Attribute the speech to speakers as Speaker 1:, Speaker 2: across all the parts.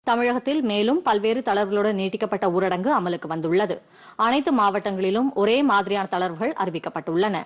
Speaker 1: தமிழகத்தில் மேலும் பல்வேறு தளர்வுகளுடன் நீட்டிக்கப்பட்ட ஊரடங்கு அமலுக்கு வந்துள்ளது அனைத்து மாவட்டங்களிலும் ஒரே மாதிரியான தளர்வுகள் அறிவிக்கப்பட்டுள்ளன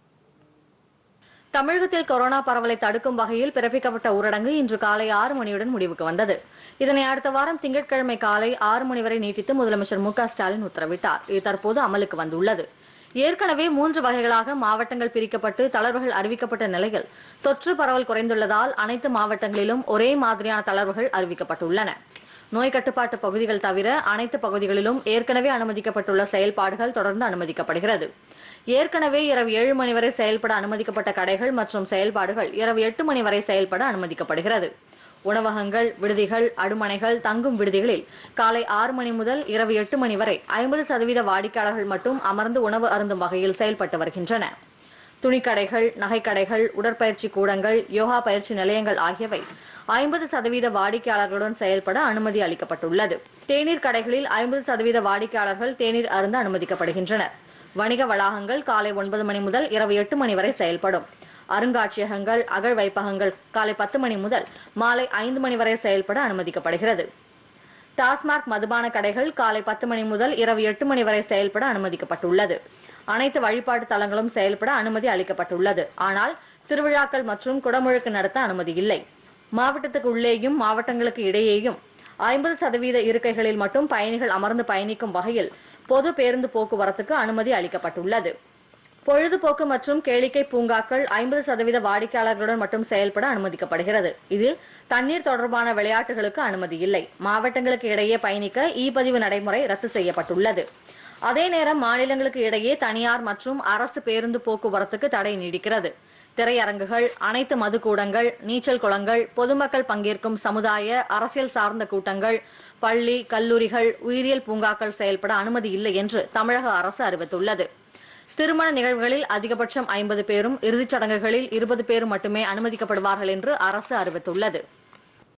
Speaker 1: தமிழகத்தில் கொரோனா பரவலை தடுக்கும் வகையில் பிறப்பிக்கப்பட்ட ஊரடங்கு இன்று காலை ஆறு மணியுடன் முடிவுக்கு வந்தது இதனை அடுத்த வாரம் திங்கட்கிழமை காலை ஆறு மணி வரை நீட்டித்து முதலமைச்சர் மு க ஸ்டாலின் உத்தரவிட்டார் இது தற்போது அமலுக்கு வந்துள்ளது ஏற்கனவே மூன்று வகைகளாக மாவட்டங்கள் பிரிக்கப்பட்டு தளர்வுகள் அறிவிக்கப்பட்ட நிலையில் தொற்று பரவல் குறைந்துள்ளதால் அனைத்து மாவட்டங்களிலும் ஒரே மாதிரியான தளர்வுகள் அறிவிக்கப்பட்டுள்ளன நோய் கட்டுப்பாட்டு பகுதிகள் தவிர அனைத்து பகுதிகளிலும் ஏற்கனவே அனுமதிக்கப்பட்டுள்ள செயல்பாடுகள் தொடர்ந்து அனுமதிக்கப்படுகிறது ஏற்கனவே இரவு ஏழு மணி வரை செயல்பட அனுமதிக்கப்பட்ட கடைகள் மற்றும் செயல்பாடுகள் இரவு எட்டு மணி வரை செயல்பட அனுமதிக்கப்படுகிறது உணவகங்கள் விடுதிகள் அடுமனைகள் தங்கும் விடுதிகளில் காலை ஆறு மணி முதல் இரவு எட்டு மணி வரை ஐம்பது சதவீத வாடிக்கையாளர்கள் மட்டும் அமர்ந்து உணவு அருந்தும் வகையில் செயல்பட்டு வருகின்றன துணிக்கடைகள் நகைக்கடைகள் உடற்பயிற்சி கூடங்கள் யோகா பயிற்சி நிலையங்கள் ஆகியவை ஐம்பது சதவீத வாடிக்கையாளர்களுடன் செயல்பட அனுமதி அளிக்கப்பட்டுள்ளது தேநீர் கடைகளில் ஐம்பது சதவீத வாடிக்கையாளர்கள் தேநீர் அருந்த அனுமதிக்கப்படுகின்றனர் வணிக வளாகங்கள் காலை ஒன்பது மணி முதல் இரவு எட்டு மணி வரை செயல்படும் அருங்காட்சியகங்கள் அகழ் வைப்பகங்கள் காலை பத்து மணி முதல் மாலை ஐந்து மணி வரை செயல்பட அனுமதிக்கப்படுகிறது டாஸ்மாக் மதுபான கடைகள் காலை பத்து மணி முதல் இரவு எட்டு மணி வரை செயல்பட அனுமதிக்கப்பட்டுள்ளது அனைத்து வழிபாட்டு தலங்களும் செயல்பட அனுமதி அளிக்கப்பட்டுள்ளது ஆனால் திருவிழாக்கள் மற்றும் குடமுழுக்கு நடத்த அனுமதி இல்லை மாவட்டத்துக்கு உள்ளேயும் மாவட்டங்களுக்கு இடையேயும் ஐம்பது சதவீத இருக்கைகளில் மட்டும் பயணிகள் அமர்ந்து பயணிக்கும் வகையில் பொது பேருந்து போக்குவரத்துக்கு அனுமதி அளிக்கப்பட்டுள்ளது பொழுதுபோக்கு மற்றும் கேளிக்கை பூங்காக்கள் ஐம்பது சதவீத வாடிக்கையாளர்களுடன் மட்டும் செயல்பட அனுமதிக்கப்படுகிறது இதில் தண்ணீர் தொடர்பான விளையாட்டுகளுக்கு அனுமதி இல்லை மாவட்டங்களுக்கு இடையே பயணிக்க இ பதிவு நடைமுறை ரத்து செய்யப்பட்டுள்ளது அதே நேரம் மாநிலங்களுக்கு இடையே தனியார் மற்றும் அரசு பேருந்து போக்குவரத்துக்கு தடை நீடிக்கிறது திரையரங்குகள் அனைத்து மதுக்கூடங்கள் நீச்சல் குளங்கள் பொதுமக்கள் பங்கேற்கும் சமுதாய அரசியல் சார்ந்த கூட்டங்கள் பள்ளி கல்லூரிகள் உயிரியல் பூங்காக்கள் செயல்பட அனுமதி இல்லை என்று தமிழக அரசு அறிவித்துள்ளது திருமண நிகழ்வுகளில் அதிகபட்சம் ஐம்பது பேரும் இறுதிச் சடங்குகளில் இருபது பேரும் மட்டுமே அனுமதிக்கப்படுவார்கள் என்று அரசு அறிவித்துள்ளது